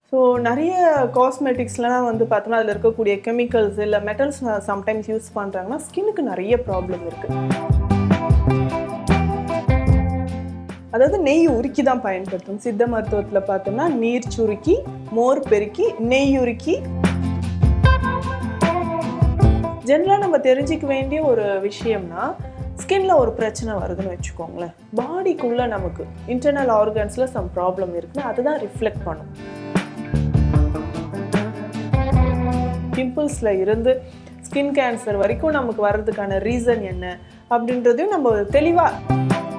so நிறைய காஸ்மெட்டிக்ஸ்லாம் வந்து பார்த்தோம்னா அதில் இருக்கக்கூடிய கெமிக்கல்ஸ் இல்லை மெட்டல்ஸ் சம்டைம்ஸ் யூஸ் பண்ணுறாங்கன்னா ஸ்கின்னுக்கு நிறைய ப்ராப்ளம் இருக்குது அதாவது நெய் உருக்கி தான் பயன்படுத்தும் சித்த மருத்துவத்தில் பார்த்தோம்னா நீர் சுருக்கி மோர் பெருக்கி நெய் உருக்கி ஜென்ரலாக நம்ம தெரிஞ்சிக்க வேண்டிய ஒரு விஷயம்னா ஸ்கின்ல ஒரு பிரச்சனை வருதுன்னு வச்சுக்கோங்களேன் பாடிக்குள்ளே நமக்கு இன்டர்னல் ஆர்கன்ஸில் சம் ப்ராப்ளம் இருக்குன்னா அதுதான் ரிஃப்ளெக்ட் பண்ணும் பிம்பிள்ஸில் இருந்து ஸ்கின் கேன்சர் வரைக்கும் நமக்கு வர்றதுக்கான ரீசன் என்ன அப்படின்றதையும் நம்ம தெளிவாக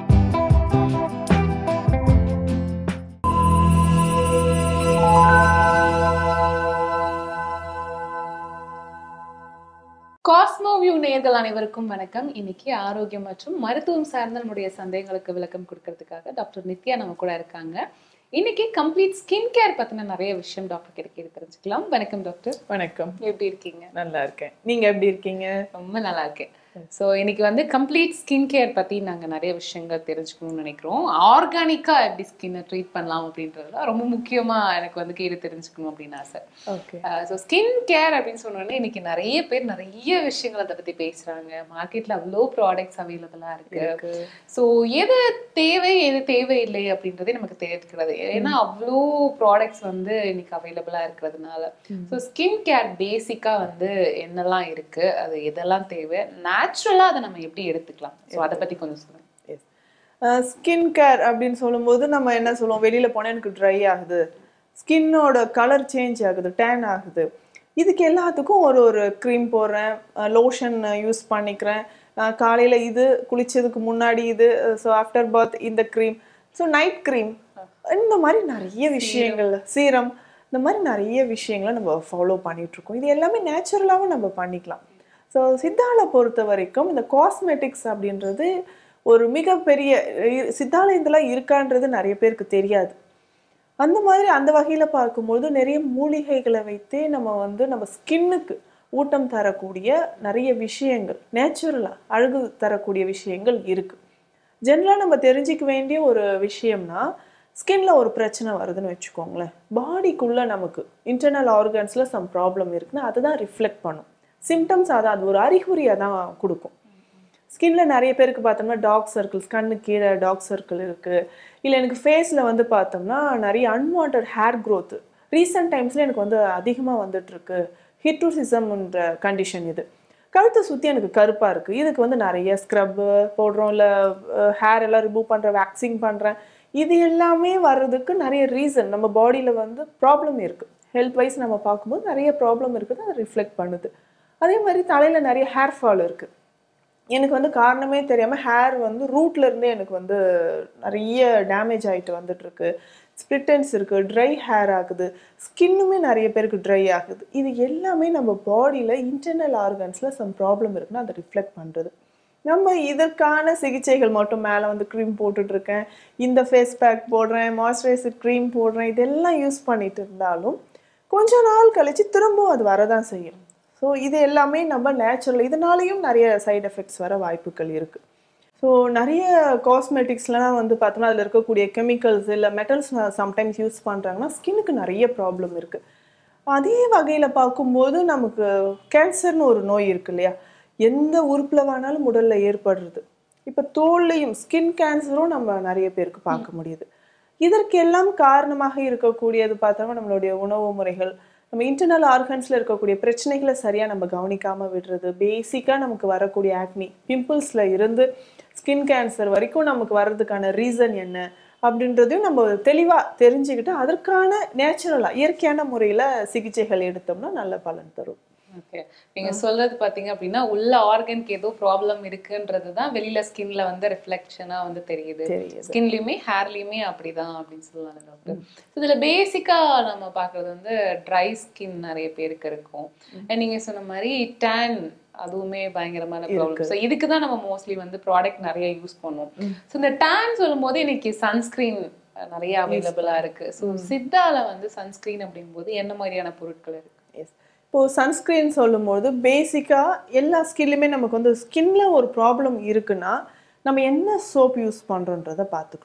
காஸ்மோ வியூ நேயர்கள் அனைவருக்கும் வணக்கம் இன்னைக்கு ஆரோக்கியம் மற்றும் மருத்துவம் சார்ந்த நம்முடைய சந்தேகங்களுக்கு விளக்கம் கொடுக்கறதுக்காக டாக்டர் நித்யா நம்ம கூட இருக்காங்க இன்னைக்கு கம்ப்ளீட் ஸ்கின் கேர் பத்தின நிறைய விஷயம் டாக்டர் கிட்ட கேட்டு தெரிஞ்சுக்கலாம் வணக்கம் டாக்டர் வணக்கம் எப்படி இருக்கீங்க நல்லா இருக்கேன் நீங்கள் எப்படி இருக்கீங்க ரொம்ப நல்லா இருக்கேன் ஸோ இன்னைக்கு வந்து கம்ப்ளீட் ஸ்கின் கேர் பத்தி நாங்க நிறைய விஷயங்கள் தெரிஞ்சுக்கணும்னு நினைக்கிறோம் ஆர்கானிக்கா எப்படி ஸ்கின்னை ட்ரீட் பண்ணலாம் அப்படின்றதுல ரொம்ப முக்கியமா எனக்கு வந்து கேட்டு தெரிஞ்சுக்கணும் அப்படின்னு ஆசை ஓகே ஸோ ஸ்கின் கேர் அப்படின்னு சொன்னோன்னே இன்னைக்கு நிறைய பேர் நிறைய விஷயங்கள் அதை பத்தி பேசுறாங்க மார்க்கெட்ல அவ்வளோ ப்ராடக்ட்ஸ் அவைலபிளா இருக்கு ஸோ எது தேவை எது தேவையில்லை அப்படின்றதே நமக்கு தெரிஞ்சுக்கிறது ஏன்னா அவ்வளோ ப்ராடக்ட்ஸ் வந்து இன்னைக்கு அவைலபிளா இருக்கிறதுனால ஸோ ஸ்கின் கேர் பேசிக்கா வந்து என்னெல்லாம் இருக்கு அது எதெல்லாம் தேவை நேச்சுரலா அதை நம்ம எப்படி எடுத்துக்கலாம் ஸோ அதை பத்தி கொஞ்சம் சொல்லுங்க ஸ்கின் கேர் அப்படின்னு சொல்லும்போது நம்ம என்ன சொல்லுவோம் வெளியில் போனால் எனக்கு ட்ரை ஆகுது ஸ்கின்னோட கலர் சேஞ்ச் ஆகுது டேன் ஆகுது இதுக்கு எல்லாத்துக்கும் ஒரு ஒரு க்ரீம் போடுறேன் லோஷன் யூஸ் பண்ணிக்கிறேன் காலையில் இது குளிச்சதுக்கு முன்னாடி இது ஸோ ஆஃப்டர் பாத் இந்த க்ரீம் ஸோ நைட் க்ரீம் இந்த மாதிரி நிறைய விஷயங்கள் சீரம் இந்த மாதிரி நிறைய விஷயங்களை நம்ம ஃபாலோ பண்ணிகிட்ருக்கோம் இது எல்லாமே நேச்சுரலாகவும் நம்ம பண்ணிக்கலாம் ஸோ சித்தால பொறுத்த வரைக்கும் இந்த காஸ்மெட்டிக்ஸ் அப்படின்றது ஒரு மிகப்பெரிய இ- சித்தால இதெல்லாம் இருக்கான்றது நிறைய பேருக்கு தெரியாது அந்த மாதிரி அந்த வகையில் பார்க்கும்போது நிறைய மூலிகைகளை வைத்தே நம்ம வந்து நம்ம ஸ்கின்னுக்கு ஊட்டம் தரக்கூடிய நிறைய விஷயங்கள் நேச்சுரலாக அழகு தரக்கூடிய விஷயங்கள் இருக்குது ஜென்ரலாக நம்ம தெரிஞ்சிக்க வேண்டிய ஒரு விஷயம்னா ஸ்கின்ல ஒரு பிரச்சனை வருதுன்னு வச்சுக்கோங்களேன் பாடிக்குள்ளே நமக்கு இன்டர்னல் ஆர்கன்ஸில் சம் ப்ராப்ளம் இருக்குன்னா அதுதான் ரிஃப்ளெக்ட் பண்ணும் சிம்டம்ஸ் அதான் அது ஒரு அறிகுறியை தான் கொடுக்கும் ஸ்கின்ல நிறைய பேருக்கு பார்த்தோம்னா டாக் சர்க்கிள்ஸ் கண்ணு கீழே டாக் சர்க்கிள் இருக்குது இல்லை எனக்கு ஃபேஸில் வந்து பார்த்தோம்னா நிறைய அன்வான்ட் ஹேர் growth ரீசெண்ட் டைம்ஸில் எனக்கு வந்து அதிகமாக வந்துட்டுருக்கு ஹிட்டுசிசம்ன்ற கண்டிஷன் இது கழுத்தை சுற்றி எனக்கு கருப்பாக இருக்குது இதுக்கு வந்து நிறைய ஸ்க்ரப்பு போடுறோம் இல்லை ஹேர் எல்லாம் ரிமூவ் பண்ணுறேன் வேக்சிங் பண்ணுறேன் இது எல்லாமே வர்றதுக்கு நிறைய ரீசன் நம்ம பாடியில் வந்து ப்ராப்ளம் இருக்குது ஹெல்த் வைஸ் நம்ம பார்க்கும்போது நிறைய ப்ராப்ளம் இருக்குது அது ரிஃப்ளெக்ட் பண்ணுது அதே மாதிரி தலையில் நிறைய ஹேர் ஃபால் இருக்குது எனக்கு வந்து காரணமே தெரியாமல் ஹேர் வந்து ரூட்ல இருந்தே எனக்கு வந்து நிறைய டேமேஜ் ஆகிட்டு வந்துட்டுருக்கு ஸ்பிளிட்டன்ஸ் இருக்குது ட்ரை ஹேர் ஆகுது ஸ்கின்னுமே நிறைய பேருக்கு ட்ரை ஆகுது இது எல்லாமே நம்ம பாடியில் இன்டர்னல் ஆர்கன்ஸில் சம் ப்ராப்ளம் இருக்குன்னா அதை ரிஃப்ளெக்ட் பண்ணுறது நம்ம இதற்கான சிகிச்சைகள் மட்டும் மேலே வந்து க்ரீம் போட்டுட்ருக்கேன் இந்த ஃபேஸ் பேக் போடுறேன் மாய்ஸ்சரைசர் க்ரீம் போடுறேன் இதெல்லாம் யூஸ் பண்ணிட்டு இருந்தாலும் கொஞ்ச நாள் கழிச்சு திரும்பவும் அது வரதான் செய்யும் ஸோ இது எல்லாமே நம்ம நேச்சுரல் இதனாலேயும் நிறைய சைடு எஃபெக்ட்ஸ் வர வாய்ப்புகள் இருக்குது ஸோ நிறைய காஸ்மெட்டிக்ஸ்லாம் வந்து பார்த்தோம்னா அதில் இருக்கக்கூடிய கெமிக்கல்ஸ் இல்லை மெட்டல்ஸ் சம்டைம்ஸ் யூஸ் பண்ணுறாங்கன்னா ஸ்கின்னுக்கு நிறைய ப்ராப்ளம் இருக்குது அதே வகையில் பார்க்கும்போது நமக்கு கேன்சர்னு ஒரு நோய் இருக்கு இல்லையா எந்த உறுப்பில் வேணாலும் உடலில் ஏற்படுறது இப்போ தோல்லையும் ஸ்கின் கேன்சரும் நம்ம நிறைய பேருக்கு பார்க்க முடியுது இதற்கெல்லாம் காரணமாக இருக்கக்கூடியது பார்த்தோம்னா நம்மளுடைய உணவு முறைகள் நம்ம இன்டர்னல் ஆர்கன்ஸில் இருக்கக்கூடிய பிரச்சனைகளை சரியாக நம்ம கவனிக்காமல் விடுறது பேசிக்காக நமக்கு வரக்கூடிய ஆக்னி பிம்பிள்ஸில் இருந்து ஸ்கின் கேன்சர் வரைக்கும் நமக்கு வர்றதுக்கான ரீசன் என்ன அப்படின்றதையும் நம்ம தெளிவாக தெரிஞ்சுக்கிட்டு அதற்கான நேச்சுரலாக இயற்கையான முறையில் சிகிச்சைகள் எடுத்தோம்னா நல்ல பலன் தரும் ஓகே நீங்க சொல்றது பாத்தீங்க அப்படின்னா உள்ள ஆர்கனுக்கு ஏதோ ப்ராப்ளம் இருக்குன்றது தான் வெளியில ஸ்கின்ல வந்து ரிஃப்ளெக்ஷனா வந்து தெரியுது தெரியுது ஸ்கின்லயுமே ஹேர்லயுமே அப்படிதான் அப்படின்னு சொல்லலாம் டாக்டர் இதுல பேசிக்கா நம்ம பாக்குறது வந்து ட்ரை ஸ்கின் நிறைய பேருக்கு இருக்கும் And நீங்க சொன்ன மாதிரி டேன் அதுவுமே பயங்கரமான ப்ராப்ளம் ஸோ இதுக்கு தான் நம்ம மோஸ்ட்லி வந்து ப்ராடக்ட் நிறைய யூஸ் பண்ணுவோம் ஸோ இந்த டேன் சொல்லும்போது இன்னைக்கு சன்ஸ்கிரீன் நிறைய அவைலபிளா இருக்கு ஸோ சித்தால வந்து சன்ஸ்கிரீன் அப்படிங்கும்போது என்ன மாதிரியான பொருட்கள் இருக்கு எஸ் இப்போது சன்ஸ்க்ரீன் சொல்லும்போது பேசிக்காக எல்லா ஸ்கின்லையுமே நமக்கு வந்து ஸ்கின்ல ஒரு ப்ராப்ளம் இருக்குன்னா நம்ம என்ன சோப் யூஸ் பண்ணுறோன்றதை பார்த்துக்கணும்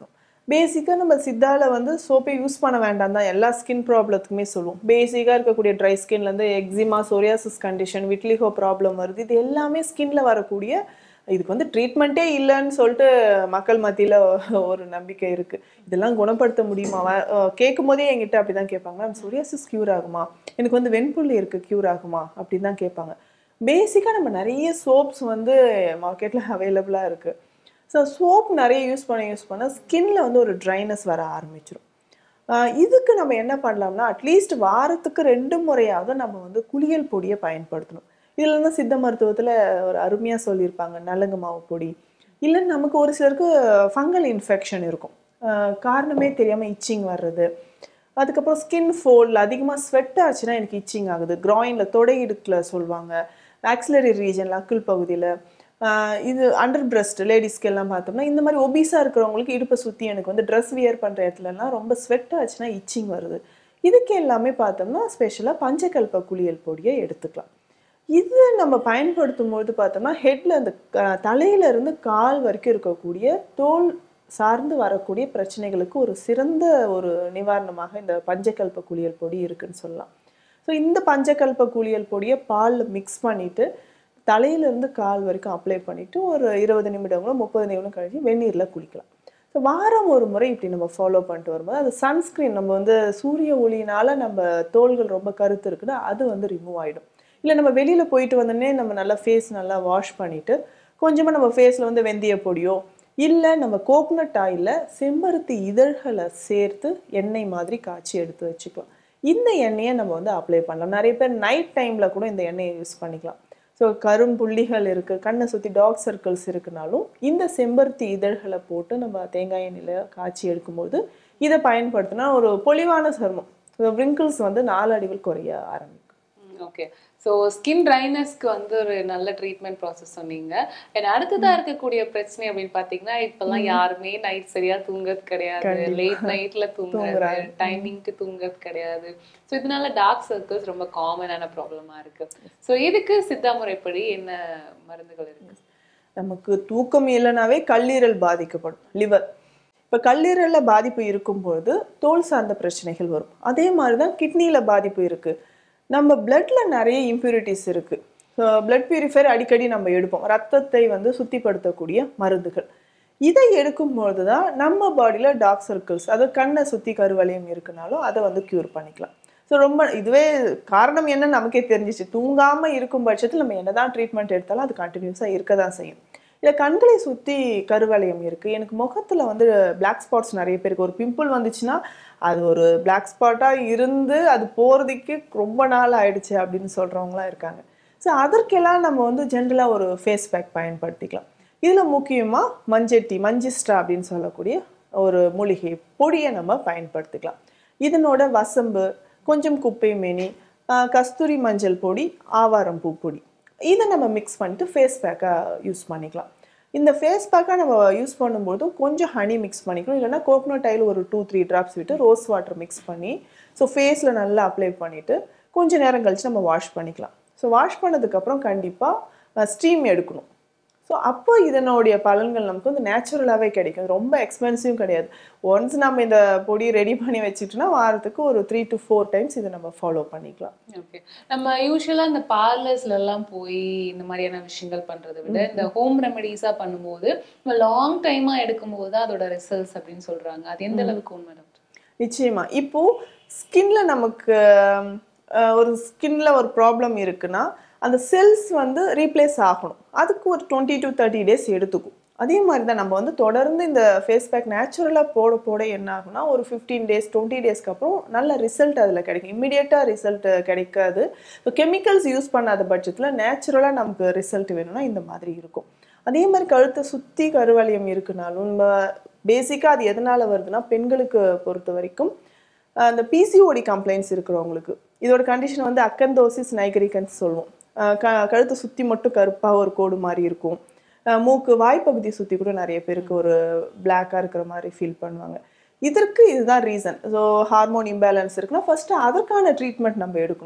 பேசிக்காக நம்ம சித்தால வந்து சோப்பை யூஸ் பண்ண வேண்டாம் தான் எல்லா ஸ்கின் ப்ராப்ளத்துக்குமே சொல்லுவோம் பேசிக்காக இருக்கக்கூடிய ட்ரை ஸ்கின்லேருந்து eczema psoriasis condition vitiligo problem வருது இது எல்லாமே ஸ்கின்ல வரக்கூடிய இதுக்கு வந்து ட்ரீட்மெண்ட்டே இல்லைன்னு சொல்லிட்டு மக்கள் மத்தியில் ஒரு நம்பிக்கை இருக்குது இதெல்லாம் குணப்படுத்த முடியுமா கேட்கும் போதே என்கிட்ட அப்படி தான் கேட்பாங்க மேம் சொரியாசிஸ் க்யூர் ஆகுமா எனக்கு வந்து வெண்புள்ளி இருக்குது க்யூர் ஆகுமா அப்படின்னு தான் கேட்பாங்க பேசிக்காக நம்ம நிறைய சோப்ஸ் வந்து மார்க்கெட்டில் அவைலபிளாக இருக்குது ஸோ சோப் நிறைய யூஸ் பண்ண யூஸ் பண்ண ஸ்கின்ல வந்து ஒரு ட்ரைனஸ் வர ஆரம்பிச்சிடும் ஆஹ் இதுக்கு நம்ம என்ன பண்ணலாம்னா அட்லீஸ்ட் வாரத்துக்கு ரெண்டு முறையாவது நம்ம வந்து குளியல் பொடியை பயன்படுத்தணும் இதுல இருந்து சித்த மருத்துவத்தில் ஒரு அருமையாக சொல்லியிருப்பாங்க நலங்கு மாவு பொடி இல்லை நமக்கு ஒரு சிலருக்கு ஃபங்கல் இன்ஃபெக்ஷன் இருக்கும் ஆஹ் காரணமே தெரியாமல் இச்சிங் வர்றது அதுக்கப்புறம் ஸ்கின் ஃபோல்டில் அதிகமாக ஸ்வெட் ஆச்சுன்னா எனக்கு இச்சிங் ஆகுது க்ராயினில் தொடை இடுக்கில் சொல்லுவாங்க ஆக்சிலரி ரீஜனில் அக்குள் பகுதியில் இது அண்டர் பிரஸ்ட் லேடிஸ்க்கு எல்லாம் பார்த்தோம்னா இந்த மாதிரி ஒபீஸாக இருக்கிறவங்களுக்கு இடுப்பை சுற்றி எனக்கு வந்து ட்ரெஸ் வியர் பண்ணுற இடத்துலலாம் ரொம்ப ஸ்வெட் ஆச்சுன்னா இச்சிங் வருது இதுக்கு எல்லாமே பார்த்தோம்னா ஸ்பெஷலாக பஞ்சகல்ப குளியல் பொடியை எடுத்துக்கலாம் இது நம்ம பயன்படுத்தும் போது பார்த்தோம்னா ஹெட்ல அந்த க- தலையில இருந்து கால் வரைக்கும் இருக்கக்கூடிய தோல் சார்ந்து வரக்கூடிய பிரச்சனைகளுக்கு ஒரு சிறந்த ஒரு நிவாரணமாக இந்த பஞ்சகல்ப குளியல் பொடி இருக்குன்னு சொல்லலாம் ஸோ இந்த பஞ்சகல்ப குளியல் பொடியை பாலில் மிக்ஸ் பண்ணிட்டு தலையிலேருந்து கால் வரைக்கும் அப்ளை பண்ணிட்டு ஒரு இருபது நிமிடங்களோ முப்பது நிமிடம் கழிச்சு வெந்நீரில் குளிக்கலாம் ஸோ வாரம் ஒரு முறை இப்படி நம்ம ஃபாலோ பண்ணிட்டு வரும்போது அது சன்ஸ்க்ரீன் நம்ம வந்து சூரிய ஒளியினால நம்ம தோள்கள் ரொம்ப கருத்து இருக்குன்னா அது வந்து ரிமூவ் ஆகிடும் இல்லை நம்ம வெளியில் போயிட்டு வந்தோடனே நம்ம நல்லா ஃபேஸ் நல்லா வாஷ் பண்ணிட்டு கொஞ்சமாக நம்ம ஃபேஸில் வந்து வெந்தய பொடியோ இல்லை நம்ம கோகனட் ஆயிலில் செம்பருத்தி இதழ்களை சேர்த்து எண்ணெய் மாதிரி காய்ச்சி எடுத்து வச்சுக்கலாம் இந்த எண்ணெயை நம்ம வந்து அப்ளை பண்ணலாம் நிறைய பேர் நைட் டைமில் கூட இந்த எண்ணெயை யூஸ் பண்ணிக்கலாம் ஸோ கரும்புள்ளிகள் இருக்குது கண்ணை சுற்றி டாக் சர்க்கிள்ஸ் இருக்குனாலும் இந்த செம்பருத்தி இதழ்களை போட்டு நம்ம தேங்காய் எண்ணெயில் காய்ச்சி எடுக்கும்போது இதை பயன்படுத்தினா ஒரு பொலிவான சருமம் wrinkles வந்து நாளடைவில் குறைய ஆரம்பிக்கும் ஓகே ஸோ ஸ்கின் ட்ரைனஸ்க்கு வந்து ஒரு நல்ல ட்ரீட்மெண்ட் ப்ராசஸ் சொன்னீங்க அண்ட் அடுத்ததா இருக்கக்கூடிய பிரச்சனை அப்படின்னு பாத்தீங்கன்னா இப்பெல்லாம் யாருமே நைட் சரியா தூங்குறது கிடையாது லேட் நைட்ல தூங்குறது டைமிங்க்கு தூங்குறது கிடையாது ஸோ இதனால டார்க் சர்க்கிள்ஸ் ரொம்ப காமனான ப்ராப்ளமா இருக்கு ஸோ இதுக்கு சித்தா முறைப்படி என்ன மருந்துகள் இருக்கு நமக்கு தூக்கம் இல்லைனாவே கல்லீரல் பாதிக்கப்படும் லிவர் இப்போ கல்லீரலில் பாதிப்பு இருக்கும்பொழுது தோல் சார்ந்த பிரச்சனைகள் வரும் அதே மாதிரி தான் கிட்னியில் பாதிப்பு இருக்குது நம்ம பிளட்ல நிறைய இம்ப்யூரிட்டிஸ் இருக்குது ஸோ பிளட் பியூரிஃபையர் அடிக்கடி நம்ம எடுப்போம் ரத்தத்தை வந்து சுத்திப்படுத்தக்கூடிய மருந்துகள் இதை எடுக்கும்பொழுது தான் நம்ம பாடியில் டார்க் சர்க்கிள்ஸ் அது கண்ணை சுற்றி கருவளையம் இருக்குனாலும் அதை வந்து க்யூர் பண்ணிக்கலாம் ஸோ ரொம்ப இதுவே காரணம் என்னன்னு நமக்கே தெரிஞ்சிச்சு தூங்காமல் இருக்கும் பட்சத்தில் நம்ம என்னதான் ட்ரீட்மெண்ட் எடுத்தாலும் அது கண்டினியூஸாக இருக்க தான் செய்யும் இல்லை கண்களை சுற்றி கருவளையம் இருக்குது எனக்கு முகத்தில் வந்து பிளாக் ஸ்பாட்ஸ் நிறைய பேருக்கு ஒரு பிம்பிள் வந்துச்சுன்னா அது ஒரு பிளாக் ஸ்பாட்டாக இருந்து அது போகிறதுக்கு ரொம்ப நாள் ஆயிடுச்சு அப்படின்னு சொல்கிறவங்களாம் இருக்காங்க ஸோ அதற்கெல்லாம் நம்ம வந்து ஜென்ரலாக ஒரு ஃபேஸ் பேக் பயன்படுத்திக்கலாம் இதில் முக்கியமாக மஞ்சட்டி மஞ்சிஸ்டா அப்படின்னு சொல்லக்கூடிய ஒரு மூலிகை பொடியை நம்ம பயன்படுத்திக்கலாம் இதனோட வசம்பு கொஞ்சம் குப்பை மேனி ஆஹ் கஸ்தூரி மஞ்சள் பொடி ஆவாரம் பூ பொடி இதை நம்ம மிக்ஸ் பண்ணிட்டு ஃபேஸ் பேக்காக யூஸ் பண்ணிக்கலாம் இந்த ஃபேஸ் பேக்காக நம்ம யூஸ் பண்ணும்போதும் கொஞ்சம் ஹனி மிக்ஸ் பண்ணிக்கணும் இல்லைன்னா கோகனட் ஆயில் ஒரு டூ த்ரீ ட்ராப்ஸ் விட்டு ரோஸ் வாட்டர் மிக்ஸ் பண்ணி ஸோ ஃபேஸில் நல்லா அப்ளை பண்ணிவிட்டு கொஞ்சம் நேரம் கழிச்சு நம்ம வாஷ் பண்ணிக்கலாம் ஸோ வாஷ் பண்ணதுக்கப்புறம் கண்டிப்பாக ஸ்டீம் எடுக்கணும் ஸோ அப்போ இதனுடைய பலன்கள் நமக்கு வந்து நேச்சுரலாகவே கிடைக்கும் ரொம்ப எக்ஸ்பென்சிவும் கிடையாது ஒன்ஸ் நம்ம இந்த பொடி ரெடி பண்ணி வச்சுட்டோம்னா வாரத்துக்கு ஒரு த்ரீ டு ஃபோர் டைம்ஸ் இதை நம்ம ஃபாலோ பண்ணிக்கலாம் ஓகே நம்ம யூஸ்வலா இந்த பார்லர்ஸ்ல எல்லாம் போய் இந்த மாதிரியான விஷயங்கள் பண்றதை விட இந்த ஹோம் ரெமெடிஸா பண்ணும்போது நம்ம லாங் டைமா எடுக்கும்போது தான் அதோட ரிசல்ட்ஸ் அப்படின்னு சொல்றாங்க அது எந்த அளவுக்கு உண்மை டாக்டர் நிச்சயமா இப்போ ஸ்கின்ல நமக்கு அஹ், ஒரு ஸ்கின்ல ஒரு ப்ராப்ளம் இருக்குன்னா அந்த செல்ஸ் வந்து ரீப்ளேஸ் ஆகணும் அதுக்கு ஒரு டுவெண்ட்டி டு தேர்ட்டி டேஸ் எடுத்துக்கும் அதே மாதிரி தான் நம்ம வந்து தொடர்ந்து இந்த ஃபேஸ் பேக் நேச்சுரலாக போட போட என்ன ஆகும்னா ஒரு ஃபிஃப்டீன் டேஸ் டுவெண்ட்டி டேஸ்க்கு அப்புறம் நல்ல ரிசல்ட் அதில் கிடைக்கும் இம்மிடியேட்டாக ரிசல்ட் கிடைக்காது ஸோ கெமிக்கல்ஸ் யூஸ் பண்ணாத பட்சத்தில் நேச்சுரலாக நமக்கு ரிசல்ட் வேணும்னா இந்த மாதிரி இருக்கும் அதே மாதிரி கழுத்தை சுற்றி கருவளையம் இருக்குனாலும் நம்ம பேசிக்காக அது எதனால் வருதுன்னா பெண்களுக்கு பொறுத்த வரைக்கும் அஹ் அந்த பிசிஓடி கம்ப்ளைண்ட்ஸ் இருக்கிறவங்களுக்கு இதோட கண்டிஷன் வந்து அக்கந்தோசிஸ் நைகரிகன்ஸ் சொல்லுவோம் அஹ் க கழுத்தை சுற்றி மட்டும் கருப்பாக ஒரு கோடு மாதிரி இருக்கும் அஹ் மூக்கு வாய்ப்பகுதி சுற்றி கூட நிறைய பேருக்கு ஒரு பிளாக்காக இருக்கிற மாதிரி ஃபீல் பண்ணுவாங்க இதற்கு இதுதான் ரீசன் ஸோ ஹார்மோன் இம்பேலன்ஸ் இருக்குன்னா ஃபர்ஸ்ட் அதற்கான ட்ரீட்மெண்ட் நம்ம எடுக்கணும்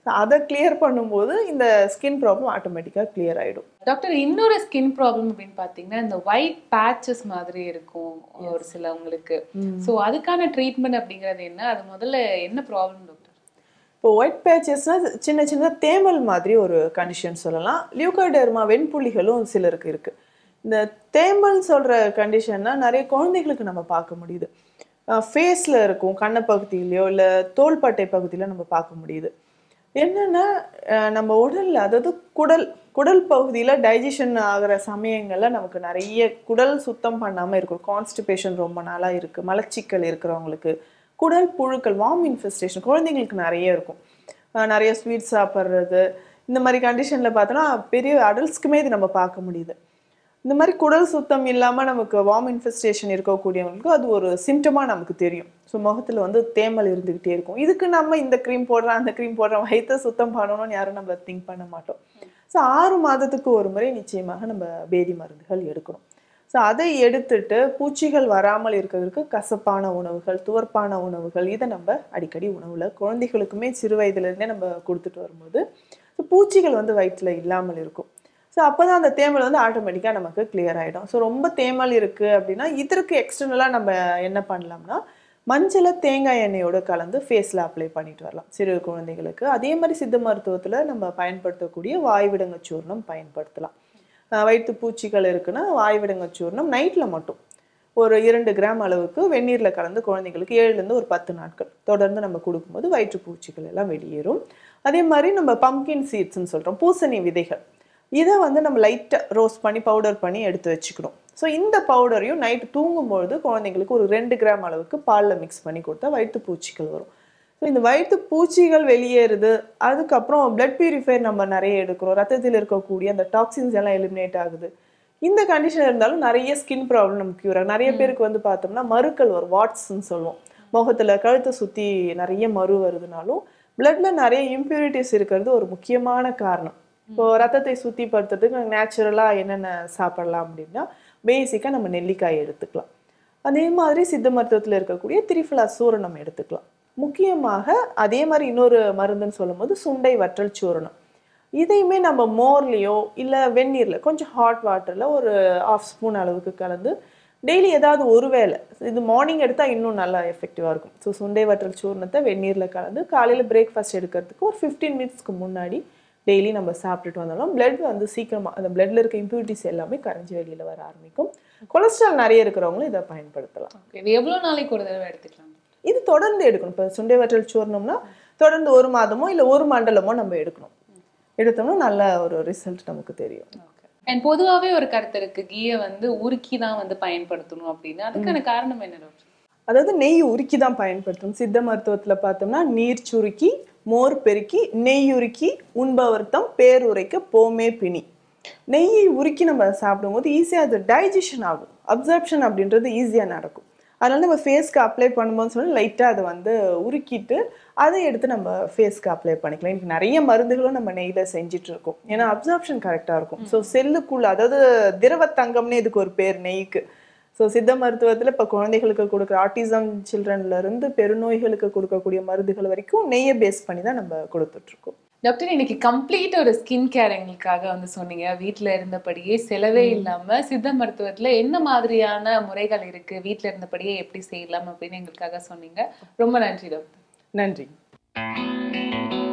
அதை கிளியர் பண்ணும்போது இந்த ஸ்கின் ப்ராப்ளம் ஆட்டோமேட்டிக்காக கிளியர் ஆகிடும் டாக்டர் இன்னொரு ஸ்கின் ப்ராப்ளம் அப்படின்னு பார்த்தீங்கன்னா இந்த ஒயிட் பேச்சஸ் மாதிரி இருக்கும் ஒரு சிலவங்களுக்கு ஸோ அதுக்கான ட்ரீட்மெண்ட் அப்படிங்கிறது என்ன அது முதல்ல என்ன ப்ராப்ளம் டாக்டர் இப்போ ஒயிட் பேச்சஸ்னா சின்ன சின்ன தேமல் மாதிரி ஒரு கண்டிஷன் சொல்லலாம் லியூகோடெர்மா வெண்புள்ளிகளும் சிலருக்கு இருக்கு இந்த தேமல் சொல்ற கண்டிஷன்னா நிறைய குழந்தைகளுக்கு நம்ம பார்க்க முடியுது ஃபேஸில் இருக்கும் கண்ண பகுதியிலையோ இல்லை தோள்பட்டை பகுதியில நம்ம பார்க்க முடியுது என்னன்னா அஹ் நம்ம உடல்ல அதாவது குடல் குடல் பகுதியில் டைஜஷன் ஆகிற சமயங்கள்ல நமக்கு நிறைய குடல் சுத்தம் பண்ணாம இருக்கும் கான்ஸ்டிபேஷன் ரொம்ப நாளா இருக்கு மலச்சிக்கல் இருக்கிறவங்களுக்கு குடல் புழுக்கள் வார்ம் இன்ஃபெஸ்டேஷன் குழந்தைங்களுக்கு நிறைய இருக்கும் அஹ் நிறைய ஸ்வீட் சாப்பிட்றது இந்த மாதிரி கண்டிஷன்ல பார்த்தோன்னா பெரிய அடல்ட்ஸ்க்குமே இது நம்ம பார்க்க முடியுது இந்த மாதிரி குடல் சுத்தம் இல்லாமல் நமக்கு வார்ம் இன்ஃபெஸ்டேஷன் இருக்கக்கூடியவங்களுக்கு அது ஒரு சிம்டமாக நமக்கு தெரியும் ஸோ முகத்தில் வந்து தேமல் இருந்துக்கிட்டே இருக்கும் இதுக்கு நம்ம இந்த க்ரீம் போடுறோம் அந்த க்ரீம் போடுறோம் வயிற்ற சுத்தம் பண்ணணும்னு யாரும் நம்ம திங்க் பண்ண மாட்டோம் ஸோ ஆறு மாதத்துக்கு ஒரு முறை நிச்சயமாக நம்ம பேதி மருந்துகள் எடுக்கணும் ஸோ அதை எடுத்துட்டு பூச்சிகள் வராமல் இருக்கிறதுக்கு கசப்பான உணவுகள் துவர்ப்பான உணவுகள் இதை நம்ம அடிக்கடி உணவில் குழந்தைகளுக்குமே சிறு வயதுலேருந்தே நம்ம கொடுத்துட்டு வரும்போது ஸோ பூச்சிகள் வந்து வயிற்றில் இல்லாமல் இருக்கும் ஸோ அப்போ தான் அந்த தேமல் வந்து ஆட்டோமேட்டிக்காக நமக்கு கிளியர் ஆகிடும் ஸோ ரொம்ப தேமல் இருக்குது அப்படின்னா இதற்கு எக்ஸ்டர்னலாக நம்ம என்ன பண்ணலாம்னா மஞ்சளை தேங்காய் எண்ணெயோடு கலந்து ஃபேஸில் அப்ளை பண்ணிட்டு வரலாம் சிறு குழந்தைகளுக்கு அதே மாதிரி சித்த மருத்துவத்தில் நம்ம பயன்படுத்தக்கூடிய வாய்விடங்க சூர்ணம் பயன்படுத்தலாம் அஹ் வயிற்று பூச்சிகள் இருக்குன்னா வாய்விடங்க சூர்ணம் நைட்டில் மட்டும் ஒரு இரண்டு கிராம் அளவுக்கு வெந்நீரில் கலந்து குழந்தைங்களுக்கு ஏழுலேருந்து ஒரு பத்து நாட்கள் தொடர்ந்து நம்ம கொடுக்கும்போது வயிற்று பூச்சிகள் எல்லாம் வெளியேறும் அதே மாதிரி நம்ம பம்கின் சீட்ஸ்னு சொல்கிறோம் பூசணி விதைகள் இதை வந்து நம்ம லைட்டாக ரோஸ்ட் பண்ணி பவுடர் பண்ணி எடுத்து வச்சுக்கணும் ஸோ இந்த பவுடரையும் நைட்டு தூங்கும்பொழுது குழந்தைங்களுக்கு ஒரு ரெண்டு கிராம் அளவுக்கு பாலில் மிக்ஸ் பண்ணி கொடுத்தா வயிற்று பூச்சிகள் வரும் ஸோ இந்த வயிற்று பூச்சிகள் வெளியேறுது அதுக்கப்புறம் பிளட் பியூரிஃபையர் நம்ம நிறைய எடுக்கிறோம் ரத்தத்தில் இருக்கக்கூடிய அந்த டாக்ஸின்ஸ் எல்லாம் எலிமினேட் ஆகுது இந்த கண்டிஷன் இருந்தாலும் நிறைய ஸ்கின் ப்ராப்ளம் நமக்கு க்யூர் ஆகும் நிறைய பேருக்கு வந்து பார்த்தோம்னா மறுக்கள் வரும் வாட்ஸ்ன்னு சொல்லுவோம் முகத்தில் கழுத்தை சுற்றி நிறைய மறு வருதுனாலும் பிளட்ல நிறைய இம்ப்யூரிட்டிஸ் இருக்கிறது ஒரு முக்கியமான காரணம் இப்போ ரத்தத்தை சுத்திப்படுத்துறதுக்கு நேச்சுரலாக என்னென்ன சாப்பிடலாம் அப்படின்னா பேசிக்காக நம்ம நெல்லிக்காய் எடுத்துக்கலாம் அதே மாதிரி சித்த மருத்துவத்தில் இருக்கக்கூடிய திரிஃபலா சூரணம் எடுத்துக்கலாம் முக்கியமாக அதே மாதிரி இன்னொரு மருந்துன்னு சொல்லும்போது சுண்டை வற்றல் சூரணம் இதையுமே நம்ம மோர்லேயோ இல்லை வெந்நீரில் கொஞ்சம் ஹாட் வாட்டரில் ஒரு ஆஃப் ஸ்பூன் அளவுக்கு கலந்து டெய்லி ஏதாவது ஒரு வேளை இது மார்னிங் எடுத்தால் இன்னும் நல்லா எஃபெக்டிவாக இருக்கும் ஸோ சுண்டை வற்றல் சூர்ணத்தை வெந்நீரில் கலந்து காலையில் பிரேக்ஃபாஸ்ட் எடுக்கிறதுக்கு ஒரு ஃபிஃப்டீன் மினிட்ஸ்க்கு முன்னாடி டெய்லி நம்ம சாப்பிட்டுட்டு வந்தாலும் பிளட் வந்து சீக்கிரமாக அந்த பிளட்ல இருக்க இம்ப்யூரிட்டிஸ் எல்லாமே கரைஞ்சி வெளியில் வர ஆரம்பிக்கும் கொலஸ்ட்ரால் நிறைய இருக்கிறவங்களும் இதை பயன்படுத்தலாம் ஓகே இது எவ்வளோ நாளைக்கு ஒரு தடவை எடுத்துக்கலாம் இது தொடர்ந்து எடுக்கணும் இப்போ சுண்டை வற்றல் சூர்ணம்னா தொடர்ந்து ஒரு மாதமோ இல்லை ஒரு மண்டலமோ நம்ம எடுக்கணும் எடுத்தோம்னா நல்ல ஒரு ரிசல்ட் நமக்கு தெரியும் அண்ட் பொதுவாகவே ஒரு கருத்து இருக்கு கீயை வந்து உருக்கி தான் வந்து பயன்படுத்தணும் அப்படின்னு அதுக்கான காரணம் என்ன டாக்டர் அதாவது நெய் உருக்கி தான் பயன்படுத்தணும் சித்த மருத்துவத்தில் பார்த்தோம்னா நீர் சுருக்கி மோர் பெருக்கி நெய் உருக்கி உண்பவர்த்தம் பேருரைக்க போமே பிணி நெய்யை உருக்கி நம்ம சாப்பிடும்போது ஈஸியாக அது டைஜஷன் ஆகும் அப்சர்ப்ஷன் அப்படின்றது ஈஸியாக நடக்கும் அதனால நம்ம ஃபேஸ்க்கு அப்ளை பண்ணும்போது சொல்லி லைட்டாக அதை வந்து உருக்கிட்டு அதை எடுத்து நம்ம ஃபேஸ்க்கு அப்ளை பண்ணிக்கலாம் இன்னைக்கு நிறைய மருந்துகளும் நம்ம நெய்யில் செஞ்சுட்டு இருக்கோம் ஏன்னா அப்சார்ப்ஷன் கரெக்டாக இருக்கும் ஸோ செல்லுக்குள்ள அதாவது திரவ தங்கம்னு இதுக்கு ஒரு பேர் நெய்க்கு ஸோ சித்த மருத்துவத்தில் இப்போ குழந்தைகளுக்கு கொடுக்குற ஆட்டிசம் சில்ட்ரன்ல இருந்து பெருநோய்களுக்கு கொடுக்கக்கூடிய மருந்துகள் வரைக்கும் நெய்யை பேஸ் பண்ணி தான் நம்ம கொடுத்துட்ருக்கோம் டாக்டர் இன்னைக்கு கம்ப்ளீட் ஒரு ஸ்கின் கேர் எங்களுக்காக வந்து சொன்னீங்க வீட்ல இருந்தபடியே செலவே இல்லாம சித்த மருத்துவத்துல என்ன மாதிரியான முறைகள் இருக்கு வீட்ல இருந்தபடியே எப்படி செய்யலாம் அப்படின்னு எங்களுக்காக சொன்னீங்க ரொம்ப நன்றி டாக்டர் நன்றி